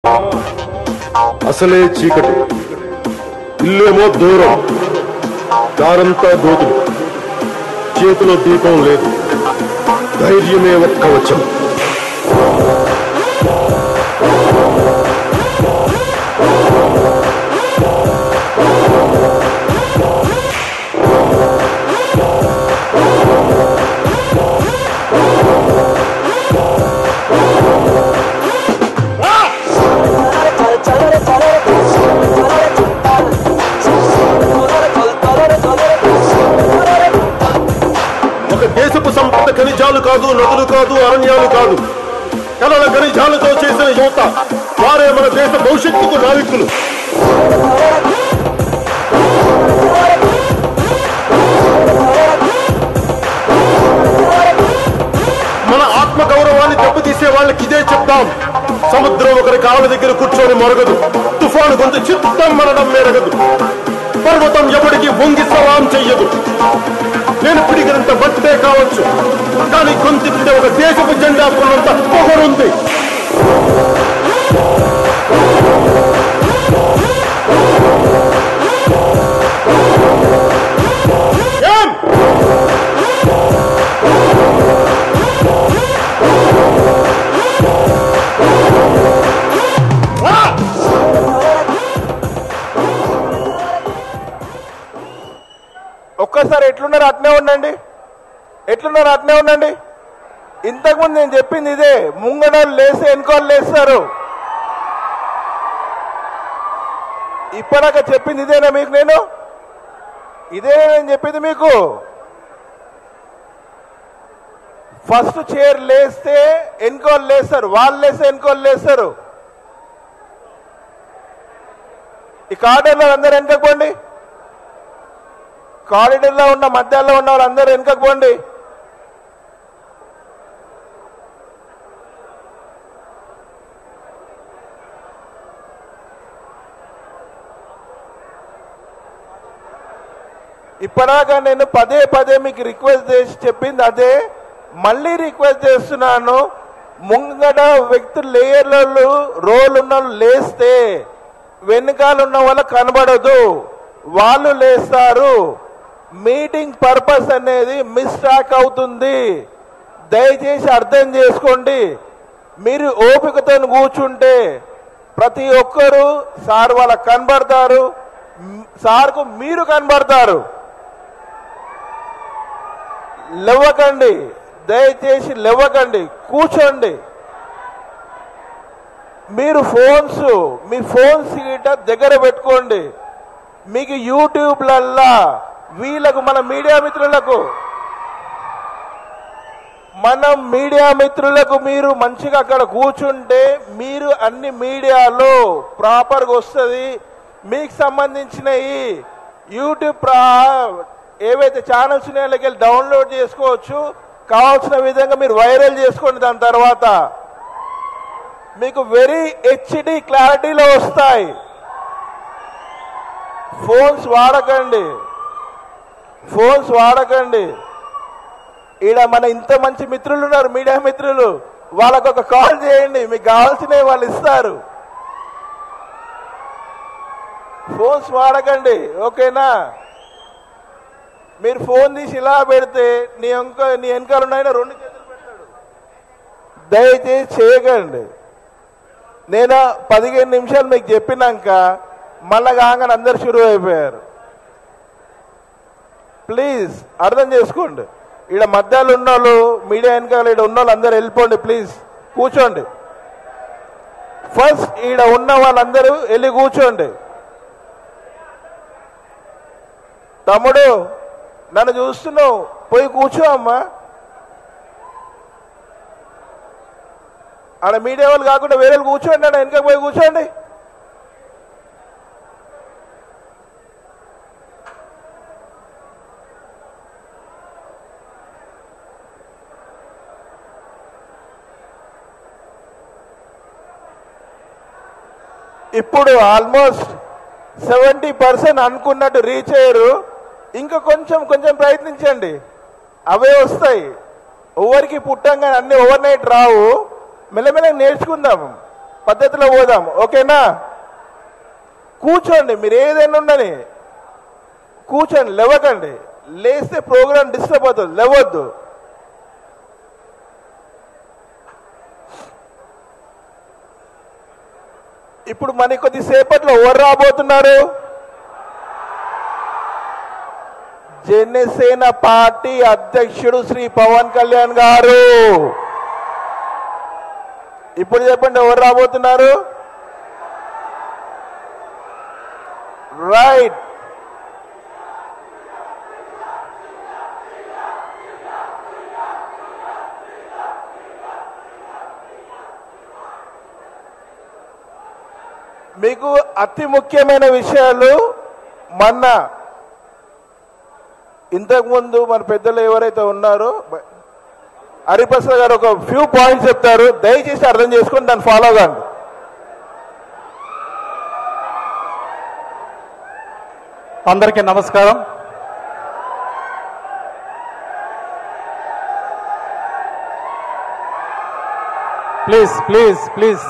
అసలే చీకటి ఇల్లేమో దూరం దారంతా గోతులు చేతిలో దీపం లేదు ధైర్యమే ఒక్క వచ్చం ఒక దేశపు సంపద ఖనిజాలు కాదు నదులు కాదు అరణ్యాలు కాదు కలల ఖనిజాలతో చేసిన యువత వారే మన దేశ భవిష్యత్తుకు నావికులు మన ఆత్మ గౌరవాన్ని దెబ్బతీసే వాళ్ళకి ఇదే చెప్తాం సముద్రం ఒకరి కాళ్ళ దగ్గర కూర్చొని మొరగదు తుఫాను గొంతు చిత్తం మనడం మెరగదు పర్వతం ఎవడికి వంగి సలాం చెయ్యదు నేను పిడిగినంత బట్టే కావచ్చు కానీ గొంతెత్తితే ఒక దేశపు జెండా కొన్నంత పొగరుంది ఏం రా! ఒక్కసారి ఎట్లున్నారు అట్నే ఉండండి ఎట్లున్నారు అట్నే ఉండండి ఇంతకుముందు నేను చెప్పింది ఇదే ముంగడలు లేసి వెనుకోలు లేస్తారు ఇప్పటిదాకా చెప్పింది ఇదేనా మీకు నేను ఇదే నేను చెప్పింది మీకు ఫస్ట్ చైర్ లేస్తే వెనుకోలు లేస్తారు వాళ్ళు లేస్తే వెనుకోలు లేస్తారు ఈ కార్డర్లో అందరు వెనకపోండి కారిడర్లో ఉన్న మధ్యలో ఉన్న వాళ్ళందరూ వెనుకకు పోండి ఇప్పటిదాకా నేను పదే పదే మీకు రిక్వెస్ట్ చేసి చెప్పింది అదే మళ్ళీ రిక్వెస్ట్ చేస్తున్నాను ముంగడ వ్యక్తులు లేయర్లలో రోల్ ఉన్న వాళ్ళు లేస్తే వెనకాల ఉన్న వాళ్ళకి కనబడదు వాళ్ళు లేస్తారు మీటింగ్ పర్పస్ అనేది మిస్టాక్ అవుతుంది దయచేసి అర్థం చేసుకోండి మీరు ఓపికతో కూర్చుంటే ప్రతి ఒక్కరు సార్ వాళ్ళకి కనబడతారు మ్, సార్కు మీరు కనబడతారు లేవకండి దయచేసి లేవకండి కూర్చోండి మీరు ఫోన్స్ మీ ఫోన్స్ గిట దగ్గర పెట్టుకోండి మీకు యూట్యూబ్లల్లా వీళ్ళకు మన మీడియా మిత్రులకు మనం మీడియా మిత్రులకు మీరు మంచిగా అక్కడ కూర్చుంటే మీరు అన్ని మీడియాలో ప్రాపర్గా వస్తుంది మీకు సంబంధించినవి యూట్యూబ్ ప్రా ఏవైతే ఛానల్స్ ఉన్నాయో వెళ్ళి డౌన్లోడ్ చేసుకోవచ్చు కావాల్సిన విధంగా మీరు వైరల్ చేసుకోండి దాని తర్వాత మీకు వెరీ హెచ్డి క్లారిటీలో వస్తాయి ఫోన్స్ వాడకండి ఫోన్స్ వాడకండి ఈడ మన ఇంత మంచి మిత్రులు ఉన్నారు మీడియా మిత్రులు వాళ్ళకు ఒక కాల్ చేయండి మీకు కావాల్సినవి వాళ్ళు ఇస్తారు ఫోన్స్ వాడకండి ఓకేనా మీరు ఫోన్ తీసి ఇలా పెడితే నీ వెనక నీ వెనకాల ఉన్నాయన రెండు చేతులు పెడతాడు దయచేసి చేయకండి నేను పదిహేను నిమిషాలు మీకు చెప్పినాక మళ్ళా కాగానే అందరు షురు అయిపోయారు ప్లీజ్ అర్థం చేసుకోండి ఈడ మధ్యలో ఉన్నోళ్ళు మీడియా వెనకాల ఈడ ఉన్నోళ్ళు అందరు వెళ్ళిపోండి ప్లీజ్ కూర్చోండి ఫస్ట్ ఈడ ఉన్న వాళ్ళందరూ వెళ్ళి కూర్చోండి తమ్ముడు నన్ను చూస్తున్నావు పోయి కూర్చో అమ్మా ఆడ మీడియా వాళ్ళు కాకుండా వేరే వాళ్ళు కూర్చోండి ఆడ వెనక పోయి కూర్చోండి ఇప్పుడు ఆల్మోస్ట్ సెవెంటీ పర్సెంట్ అనుకున్నట్టు రీచ్ అయ్యారు ఇంకా కొంచెం కొంచెం ప్రయత్నించండి అవే వస్తాయి ఎవరికి పుట్టంగా అన్ని ఓవర్ నైట్ రావు మెల్లమెల్ల నేర్చుకుందాం పద్ధతిలో పోదాం ఓకేనా కూర్చోండి మీరు ఏదైనా ఉండని కూర్చోండి లేవకండి లేస్తే ప్రోగ్రామ్ డిస్టర్బ్ అవుతుంది లేవద్దు ఇప్పుడు మనకి కొద్దిసేపట్లో ఎవరు రాబోతున్నారు జనసేన పార్టీ అధ్యక్షుడు శ్రీ పవన్ కళ్యాణ్ గారు ఇప్పుడు చెప్పండి ఎవరు రాబోతున్నారు రైట్ మీకు అతి ముఖ్యమైన విషయాలు మొన్న ఇంతకుముందు మన పెద్దలు ఎవరైతే ఉన్నారో బ- హరిప్రసాద్ గారు ఒక ఫ్యూ పాయింట్స్ చెప్తారు దయచేసి అర్థం చేసుకొని దాన్ని ఫాలో కాండి అందరికీ నమస్కారం ప్లీజ్ ప్లీజ్ ప్లీజ్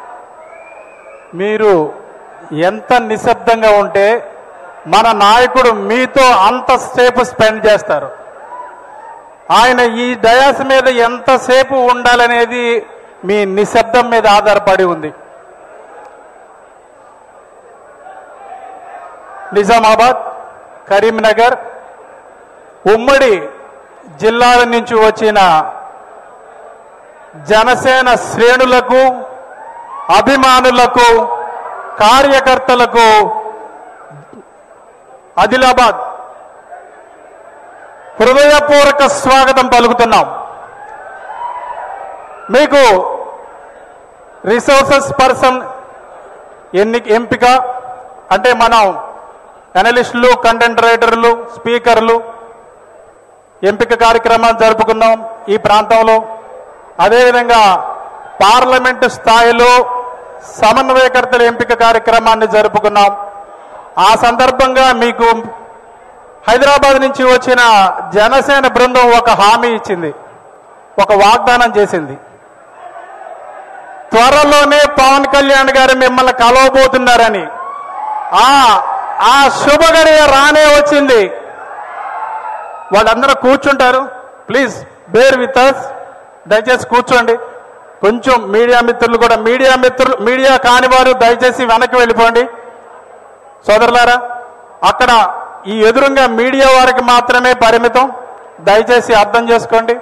మీరు ఎంత నిశ్శబ్దంగా ఉంటే మన నాయకుడు మీతో అంతసేపు స్పెండ్ చేస్తారు ఆయన ఈ డయాస్ మీద ఎంతసేపు ఉండాలనేది మీ నిశ్శబ్దం మీద ఆధారపడి ఉంది నిజామాబాద్ కరీంనగర్ ఉమ్మడి జిల్లాల నుంచి వచ్చిన జనసేన శ్రేణులకు అభిమానులకు కార్యకర్తలకు ఆదిలాబాద్ హృదయపూర్వక స్వాగతం పలుకుతున్నాం మీకు రిసోర్సెస్ పర్సన్ ఎన్ని ఎంపిక అంటే మనం అనలిస్టులు కంటెంట్ రైటర్లు స్పీకర్లు ఎంపిక కార్యక్రమాలు జరుపుకున్నాం ఈ ప్రాంతంలో అదేవిధంగా పార్లమెంటు స్థాయిలో సమన్వయకర్తల ఎంపిక కార్యక్రమాన్ని జరుపుకున్నాం ఆ సందర్భంగా మీకు హైదరాబాద్ నుంచి వచ్చిన జనసేన బృందం ఒక హామీ ఇచ్చింది ఒక వాగ్దానం చేసింది త్వరలోనే పవన్ కళ్యాణ్ గారు మిమ్మల్ని కలవబోతున్నారని ఆ ఆ శుభగడియ రానే వచ్చింది వాళ్ళందరూ కూర్చుంటారు ప్లీజ్ బేర్ విత్ అస్ దయచేసి కూర్చోండి కొంచెం మీడియా మిత్రులు కూడా మీడియా మిత్రులు మీడియా కాని వారు దయచేసి వెనక్కి వెళ్ళిపోండి సోదరులారా అక్కడ ఈ ఎదురుగా మీడియా వారికి మాత్రమే పరిమితం దయచేసి అర్థం చేసుకోండి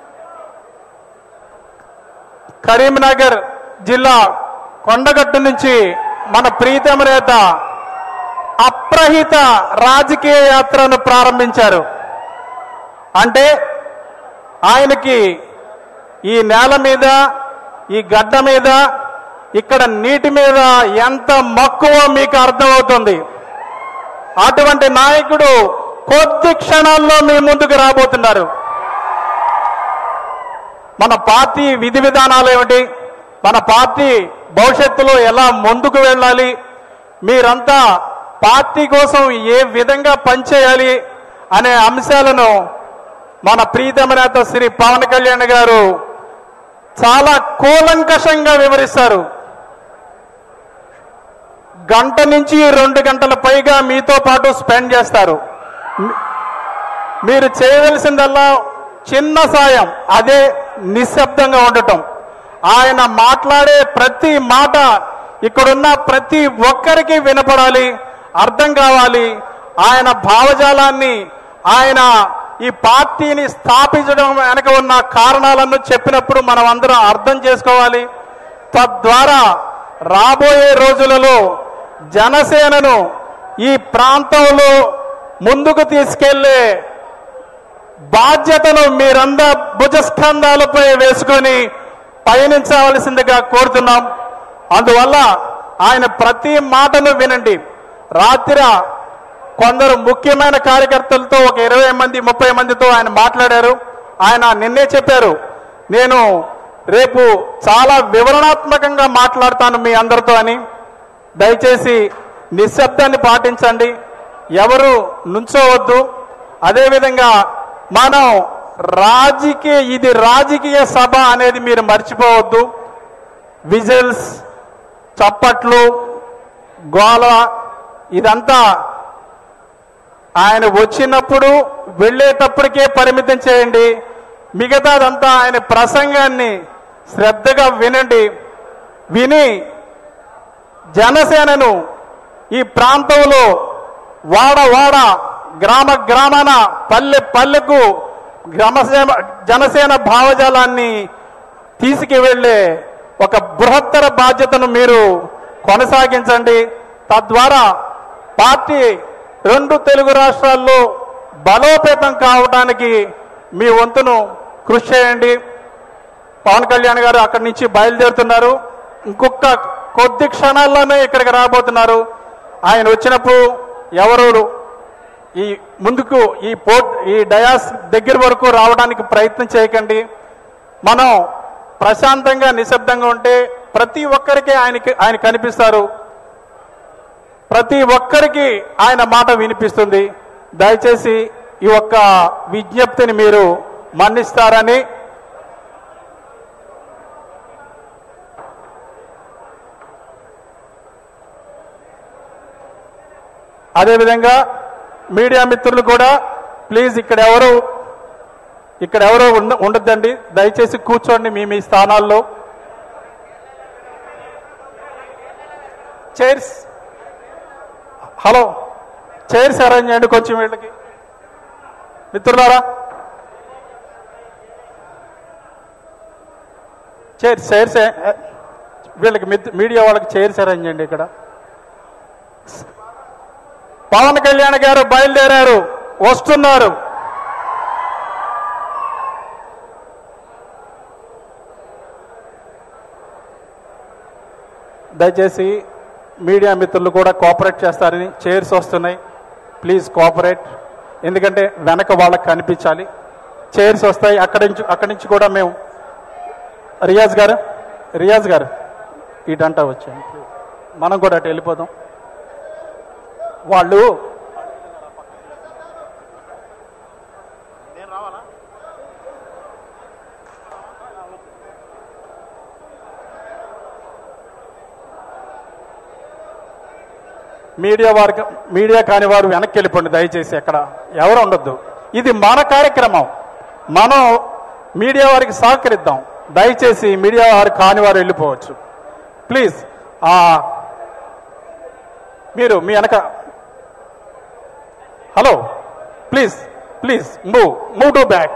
కరీంనగర్ జిల్లా కొండగట్టు నుంచి మన ప్రీతమ నేత అప్రహిత రాజకీయ యాత్రను ప్రారంభించారు అంటే ఆయనకి ఈ నేల మీద ఈ గడ్డ మీద ఇక్కడ నీటి మీద ఎంత మక్కువ మీకు అర్థమవుతుంది అటువంటి నాయకుడు కొద్ది క్షణాల్లో మీ ముందుకు రాబోతున్నారు మన పార్టీ విధి విధానాలు ఏమిటి మన పార్టీ భవిష్యత్తులో ఎలా ముందుకు వెళ్ళాలి మీరంతా పార్టీ కోసం ఏ విధంగా పనిచేయాలి అనే అంశాలను మన ప్రీతమ నేత శ్రీ పవన్ కళ్యాణ్ గారు చాలా కూలంకషంగా వివరిస్తారు గంట నుంచి రెండు గంటల పైగా మీతో పాటు స్పెండ్ చేస్తారు మీ- మీరు చేయవలసిందల్లా చిన్న సాయం అదే నిశ్శబ్దంగా ఉండటం ఆయన మాట్లాడే ప్రతి మాట ఇక్కడున్న ప్రతి ఒక్కరికి వినపడాలి అర్థం కావాలి ఆయన భావజాలాన్ని ఆయన ఈ పార్టీని స్థాపించడం వెనక ఉన్న కారణాలను చెప్పినప్పుడు మనం అందరం అర్థం చేసుకోవాలి తద్వారా రాబోయే రోజులలో జనసేనను ఈ ప్రాంతంలో ముందుకు తీసుకెళ్లే బాధ్యతను మీరందా భుజస్కంధాలపై వేసుకొని పయనించవలసిందిగా కోరుతున్నాం అందువల్ల ఆయన ప్రతి మాటను వినండి రాత్రి కొందరు ముఖ్యమైన కార్యకర్తలతో ఒక ఇరవై మంది ముప్పై మందితో ఆయన మాట్లాడారు ఆయన నిన్నే చెప్పారు నేను రేపు చాలా వివరణాత్మకంగా మాట్లాడతాను మీ అందరితో అని దయచేసి నిశ్శబ్దాన్ని పాటించండి ఎవరు నుంచోవద్దు అదేవిధంగా మనం రాజకీయ ఇది రాజకీయ సభ అనేది మీరు మర్చిపోవద్దు విజిల్స్ చప్పట్లు గోల ఇదంతా ఆయన వచ్చినప్పుడు వెళ్ళేటప్పటికే పరిమితం చేయండి మిగతాదంతా ఆయన ప్రసంగాన్ని శ్రద్ధగా వినండి విని జనసేనను ఈ ప్రాంతంలో వాడ వాడ గ్రామ గ్రామాన పల్లె పల్లెకు గ్రామసేన జనసేన భావజాలాన్ని తీసుకువెళ్ళే ఒక బృహత్తర బాధ్యతను మీరు కొనసాగించండి తద్వారా పార్టీ రెండు తెలుగు రాష్ట్రాల్లో బలోపేతం కావడానికి మీ వంతును కృషి చేయండి పవన్ కళ్యాణ్ గారు అక్కడి నుంచి బయలుదేరుతున్నారు ఇంకొక కొద్ది క్షణాల్లోనే ఇక్కడికి రాబోతున్నారు ఆయన వచ్చినప్పుడు ఎవరు ఈ ముందుకు ఈ పోర్ట్ ఈ డయాస్ దగ్గర వరకు రావడానికి ప్రయత్నం చేయకండి మనం ప్రశాంతంగా నిశ్శబ్దంగా ఉంటే ప్రతి ఒక్కరికి ఆయనకి ఆయన కనిపిస్తారు ప్రతి ఒక్కరికి ఆయన మాట వినిపిస్తుంది దయచేసి ఈ ఒక్క విజ్ఞప్తిని మీరు మన్నిస్తారని అదేవిధంగా మీడియా మిత్రులు కూడా ప్లీజ్ ఇక్కడ ఎవరు ఇక్కడ ఎవరో ఉండ ఉండొద్దండి దయచేసి కూర్చోండి మీ మీ స్థానాల్లో చైర్స్ హలో చైర్స్ అరేంజ్ చేయండి కొంచెం వీళ్ళకి మిత్రులారా చైర్స్ చైర్స్ ఏ- వీళ్ళకి మిత్- మీడియా వాళ్ళకి చైర్స్ అరేంజ్ చేయండి ఇక్కడ పవన్ కళ్యాణ్ గారు బయలుదేరారు వస్తున్నారు దయచేసి మీడియా మిత్రులు కూడా కోఆపరేట్ చేస్తారని చైర్స్ వస్తున్నాయి ప్లీజ్ కోఆపరేట్ ఎందుకంటే వెనక వాళ్ళకి కనిపించాలి చైర్స్ వస్తాయి అక్కడి నుంచి అక్కడి నుంచి కూడా మేము రియాజ్ గారు రియాజ్ గారు ఇటంటా వచ్చాను మనం కూడా అటు వెళ్ళిపోదాం వాళ్ళు మీడియా వారికి మీడియా కాని వారు వెనక్కి వెళ్ళిపోండి దయచేసి ఎక్కడ ఎవరు ఉండొద్దు ఇది మన కార్యక్రమం మనం మీడియా వారికి సహకరిద్దాం దయచేసి మీడియా వారు కాని వారు వెళ్ళిపోవచ్చు ప్లీజ్ ఆ మీరు మీ వెనక hello please please move move to back